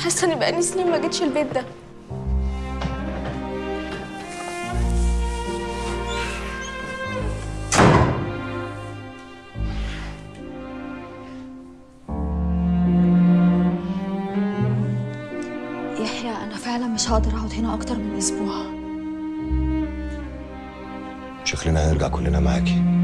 حاسه اني بقالي سنين ما جيتش البيت ده يحيى انا فعلا مش هقدر اقعد هنا اكتر من اسبوع شكلنا هنرجع كلنا معاكي